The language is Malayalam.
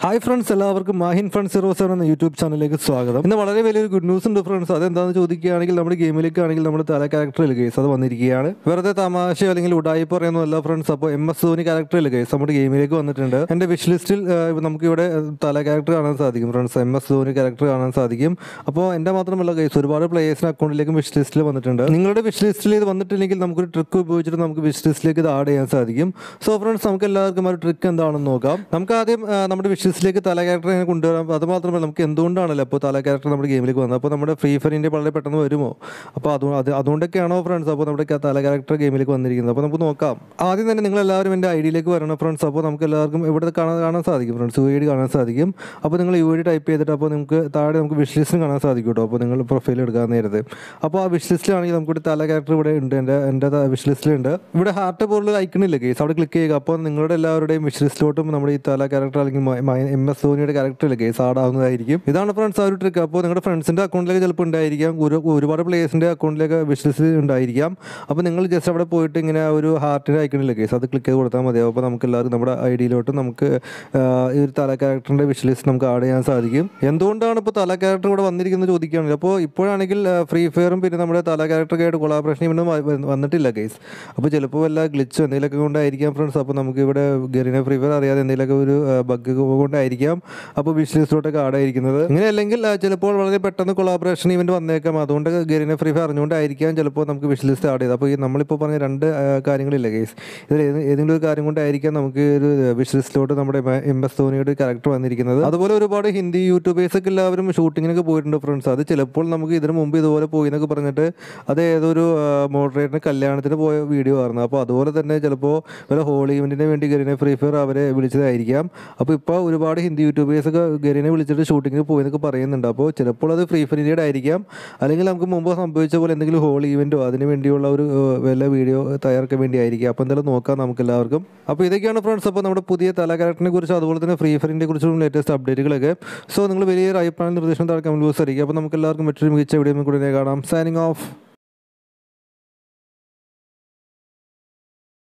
ഹായ് ഫ്രണ്ട്സ് എല്ലാവർക്കും മാഹിൻ ഫ്രണ്ട്സ് സീറോ സെവൻ എന്ന യൂട്യൂബ് ചാനലിലേക്ക് സ്വാഗതം ഇന്ന് വളരെ വലിയൊരു ഗുഡ് ന്യൂസ് ഉണ്ട് ഫ്രണ്ട്സ് അതെന്താണെന്ന് ചോദിക്കുകയാണെങ്കിൽ നമ്മുടെ ഗെയിമിലേക്ക് ആണെങ്കിൽ നമ്മുടെ തല ക്യാരക്ടറിൽ കേസ് അത് വന്നിരിക്കുകയാണ് വെറുതെ തമാശയോ അല്ലെങ്കിൽ ഉടായി പറയുന്നതല്ല ഫ്രണ്ട്സ് അപ്പോൾ എം എസ് ധോനി ക്യാരക്ടറിൽ കേസ് നമ്മുടെ ഗെയിമിലേക്ക് വന്നിട്ടുണ്ട് എൻ്റെ വിഷ് ലിസ്റ്റിൽ നമുക്ക് ഇവിടെ തല ക്യാരക്ടർ കാണാൻ സാധിക്കും friends M S Dhoni character കാണാൻ സാധിക്കും അപ്പോൾ എൻ്റെ മാത്രമല്ല കേസ് ഒരുപാട് പ്ലേയേഴ്സിന് അക്കൗണ്ടിലേക്ക് വിഷ് ലിസ്റ്റിൽ വന്നിട്ടുണ്ട് നിങ്ങളുടെ വിഷ് ലിസ്റ്റിൽ ഇത് വന്നിട്ടില്ലെങ്കിൽ നമുക്കൊരു ട്രിക്ക് ഉപയോഗിച്ചിട്ട് നമുക്ക് വിഷ് ലിസ്റ്റിലേക്ക് ഇത് ആഡ് ചെയ്യാൻ സാധിക്കും സോ ഫ്രണ്ട്സ് നമുക്ക് എല്ലാവർക്കും ആ ഒരു ട്രിക്ക് എന്താണെന്ന് നോക്കാം നമുക്ക് ആദ്യം ആ, നമ്മുടെ വിഷ് ലിസ്റ്റിലേക്ക് തല ക്യാരക്ടറിനെ കൊണ്ടുവരാം അത് മാത്രമല്ല നമുക്ക് എന്തുകൊണ്ടാണല്ലോ അപ്പോൾ തല ക്യാരക്ടർ നമ്മുടെ ഗെയിമിലേക്ക് വന്നത് അപ്പോൾ നമ്മുടെ ഫ്രീ ഫയറിൻ്റെ വളരെ പെട്ടെന്ന് വരുമോ അപ്പോൾ അത് അത് അതുകൊണ്ടൊക്കെയാണോ ഫ്രണ്ട്സ് അപ്പോൾ നമ്മുടെ ക- തല ക്യാരക്ടർ ഗെയിമിലേക്ക് വന്നിരിക്കുന്നത് അപ്പോൾ നമുക്ക് നോക്കാം ആദ്യം തന്നെ നിങ്ങൾ എല്ലാവരും എൻ്റെ ഐ ഡിയിലേക്ക് വരണം ഫ്രണ്ട്സ് അപ്പോൾ നമുക്ക് എല്ലാവർക്കും ഇവിടെ കാണാൻ കാണാൻ സാധിക്കും ഫ്രണ്ട്സ് യു ഐ ഡി കാണാൻ സാധിക്കും അപ്പോൾ നിങ്ങൾ യു ഐ ഡി ടൈപ്പ് ചെയ്തിട്ട് അപ്പോൾ നിങ്ങൾക്ക് താഴെ നമുക്ക് വിഷ് ലിസ്റ്റും കാണാൻ സാധിക്കും കേട്ടോ അപ്പോൾ നിങ്ങൾ പ്രൊഫൈൽ എടുക്കാൻ നേരത്തെ അപ്പോൾ ആ വിഷ് ലിസ്റ്റിലാണെങ്കിൽ നമുക്ക് ഇവിടെ തല ക്യാരക്ടർ ഇവിടെ ഉണ്ട് എൻ്റെ എൻ്റെ വിഷ് ലിസ്റ്റിലുണ്ട് ഇവിടെ ഹാർട്ട് പോലുള്ള ഐക്കണില്ല കേസ് അവിടെ ക്ലിക്ക് ചെയ്യുക അപ്പോൾ നിങ്ങളുടെ എല്ലാവരുടെയും വിഷ് ലിസ്റ്റിലോട്ടും നമ്മുടെ ഈ തല ക്യാരക്ടർ അല്ലെങ്കിൽ എം എസ് ധോനിയുടെ ക്യാരക്ടറിൽ കേസ് ആഡ് ആവുന്നതായിരിക്കും ഇതാണ് ഫ്രണ്ട്സ് ആ ഒരു ട്രിക്ക് അപ്പോൾ നിങ്ങളുടെ ഫ്രണ്ട്സിൻ്റെ അക്കൗണ്ടിലേക്ക് ചിലപ്പോൾ ഉണ്ടായിരിക്കാം ഒരു ഒരുപാട് പ്ലേയേഴ്സിൻ്റെ അക്കൗണ്ടിലേക്ക് വിഷ് ലിസ്റ്റ് ഉണ്ടായിരിക്കാം അപ്പോൾ നിങ്ങൾ ജസ്റ്റ് അവിടെ പോയിട്ട് ഇങ്ങനെ ആ ഒരു ഹാർട്ടിൻ്റെ ഐക്കണില്ല കേസ് അത് ക്ലിക്ക് ചെയ്ത് കൊടുത്താൽ മതിയാവും അപ്പോൾ നമുക്ക് എല്ലാവർക്കും നമ്മുടെ ഐ ഡിയിലോട്ട് നമുക്ക് ആ, ഈ ഒരു തല ക്യാരക്ടറിൻ്റെ വിഷ് ലിസ്റ്റ് നമുക്ക് ആഡ് ചെയ്യാൻ സാധിക്കും എന്തുകൊണ്ടാണ് ഇപ്പോൾ തല ക്യാരക്ടർ ഇവിടെ വന്നിരിക്കുന്നത് ചോദിക്കുകയാണെങ്കിൽ അപ്പോൾ ഇപ്പോഴാണെങ്കിൽ ഫ്രീ ഫയറും പിന്നെ നമ്മുടെ തല ക്യാരക്ടറൊക്കെ കൊളാബറേഷൻ ഇവനും വ- വന്നിട്ടില്ല കേസ് അപ്പോൾ ചിലപ്പോൾ വല്ല ഗ്ലിച്ചോ എന്തെങ്കിലുമൊക്കെ കൊണ്ടായിരിക്കാം ഫ്രണ്ട്സ് അപ്പോൾ നമുക്ക് ഇവിടെ ഗെറിനെ ഫ്രീ ഫയർ അറിയാതെ എന്തെങ്കിലുമൊക്കെ ഒരു ബഗ് കൊണ്ടായിരിക്കാം അപ്പോൾ വിഷ് ലിസ്റ്റിലോട്ടൊക്കെ ആഡ് ആയിരിക്കുന്നത് ഇങ്ങനെ അല്ലെങ്കിൽ ആ, ചിലപ്പോൾ വളരെ പെട്ടെന്ന് കൊളാബറേഷൻ ഇവന്റ് വന്നേക്കാം അതുകൊണ്ട് ഗെറിനെ ഫ്രീ ഫയർ അറിഞ്ഞുകൊണ്ടായിരിക്കാം ചിലപ്പോൾ നമുക്ക് വിഷ് ലിസ്റ്റ് ആഡ് ചെയ്ത് അപ്പോൾ ഈ നമ്മളിപ്പോൾ പറഞ്ഞ രണ്ട് ആ, കാര്യങ്ങളില്ല കേസ് ഇതിൽ ഏത് ഏതെങ്കിലും ഒരു കാര്യം കൊണ്ടായിരിക്കാം നമുക്ക് ഒരു വിഷ് ലിസ്റ്റിലോട്ട് നമ്മുടെ എം എസ് ധോനിയുടെ ക്യാരക്ടർ വന്നിരിക്കുന്നത് അതുപോലെ ഒരുപാട് ഹിന്ദി യൂട്യൂബേഴ്സ് ഒക്കെ എല്ലാവരും ഷൂട്ടിങ്ങിനൊക്കെ പോയിട്ടുണ്ട് ഫ്രണ്ട്സ് അത് ചിലപ്പോൾ നമുക്ക് ഇതിനു മുമ്പ് ഇതുപോലെ പോയി എന്നൊക്കെ പറഞ്ഞിട്ട് അത് ഏതൊരു മോഡറേറ്ററിന് കല്യാണത്തിന് പോയ വീഡിയോ ആയിരുന്നു അപ്പോൾ അതുപോലെ തന്നെ ചിലപ്പോൾ വല്ല ഹോളി ഇവന്റിന് വേണ്ടി ഗരീനെ ഫ്രീ ഫയർ അവരെ വിളിച്ചതായിരിക്കാം അപ്പോൾ ഇപ്പോൾ ഒരുപാട് ഹിന്ദി യൂട്യൂബേഴ്സ് ഒക്കെ ഗരീനെ വിളിച്ചിട്ട് ഷൂട്ടിങ്ങിന് പോയി എന്നൊക്കെ പറയുന്നുണ്ട് അപ്പോൾ ചിലപ്പോൾ അത് ഫ്രീ ഫയറിൻ്റെ ആയിരിക്കാം അല്ലെങ്കിൽ നമുക്ക് മുമ്പ് സംഭവിച്ച പോലെ എന്തെങ്കിലും ഹോളി ഇവന്റോ അതിന് വേണ്ടിയുള്ള ഒരു ഏഹ്, വല്ല വീഡിയോ തയ്യാറാക്കാൻ വേണ്ടി ആയിരിക്കും അപ്പോൾ എന്തായാലും നോക്കാം നമുക്ക് എല്ലാവർക്കും അപ്പോൾ ഇതൊക്കെയാണ് ഫ്രണ്ട്സ് അപ്പോൾ നമ്മുടെ പുതിയ തല ക്യാരക്ടറിനെ കുറിച്ച് അതുപോലെ തന്നെ ഫ്രീ ഫയറിൻ്റെ കുറിച്ചും ലേറ്റസ്റ്റ് അപ്ഡേറ്റുകളൊക്കെ സോ നിങ്ങൾ വലിയൊരു അഭിപ്രായം നിർദ്ദേശം താഴെ കമന്റ് ബോക്സ് അറിയിക്കുക അപ്പോൾ നമുക്ക് എല്ലാവർക്കും മറ്റൊരു മികച്ച വീഡിയോ കൂടി കാണാം സൈനിങ് ഓഫ്